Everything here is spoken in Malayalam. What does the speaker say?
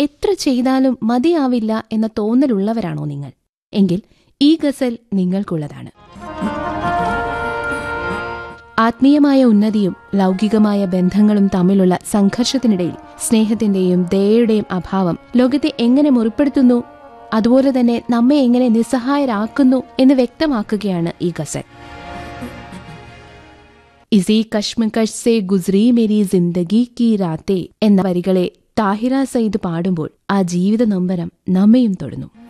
എത്ര ചെയ്താലും മതിയാവില്ല എന്ന തോന്നലുള്ളവരാണോ നിങ്ങൾ എങ്കിൽ ഈ ഗസൽ നിങ്ങൾക്കുള്ളതാണ് ആത്മീയമായ ഉന്നതിയും ലൗകികമായ ബന്ധങ്ങളും തമ്മിലുള്ള സംഘർഷത്തിനിടയിൽ സ്നേഹത്തിന്റെയും ദയയുടെയും അഭാവം ലോകത്തെ എങ്ങനെ മുറിപ്പെടുത്തുന്നു അതുപോലെ തന്നെ നമ്മെ എങ്ങനെ നിസ്സഹായരാക്കുന്നു എന്ന് വ്യക്തമാക്കുകയാണ് ഈ ഗസൽ ഇസി കശ്മകഷ് സെ ഗുസ്രി മേരി ജിന്ദഗി കി രാത്തെ എന്ന വരികളെ താഹിര സയ്യിദ് പാടുമ്പോൾ ആ ജീവിത നൊമ്പരം നമ്മയും തൊടുന്നു